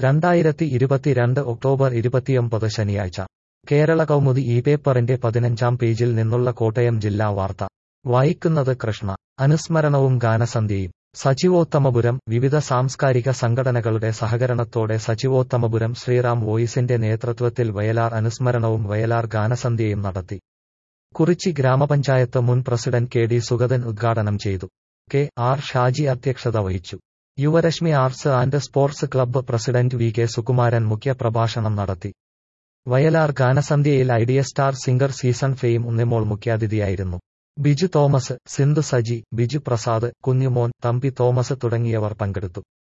രണ്ടായിരത്തി ഇരുപത്തിരണ്ട് ഒക്ടോബർ ഇരുപത്തിയൊമ്പത് ശനിയാഴ്ച കേരള കൗമുദി ഈ പേപ്പറിന്റെ പതിനഞ്ചാം പേജിൽ നിന്നുള്ള കോട്ടയം ജില്ലാ വാർത്ത വായിക്കുന്നത് കൃഷ്ണ അനുസ്മരണവും ഗാനസന്ധ്യയും സച്ചിവോത്തമപുരം വിവിധ സാംസ്കാരിക സംഘടനകളുടെ സഹകരണത്തോടെ സച്ചിവോത്തമപുരം ശ്രീറാം വോയിസിന്റെ നേതൃത്വത്തിൽ വയലാർ അനുസ്മരണവും വയലാർ ഗാനസന്ധ്യയും നടത്തി കുറിച്ചി ഗ്രാമപഞ്ചായത്ത് മുൻ പ്രസിഡന്റ് കെ ഡി സുഗതൻ ഉദ്ഘാടനം ചെയ്തു കെ ആർ ഷാജി അധ്യക്ഷത വഹിച്ചു Yuvarashmi arts and sports club president V K Sukumaran മുഖ്യപ്രഭാഷണം നടത്തി വയലാർ ഗാനസന്ധ്യയിൽ Idea star singer season fame Unnimol മുഖ്യാതിഥിയായിരുന്നു ബിജു തോമസ് സിന്ധു സജി ബിജു പ്രസാദ് കുഞ്ഞുമോൻ തമ്പി തോമസ് തുടങ്ങിയവർ പങ്കെടുത്തു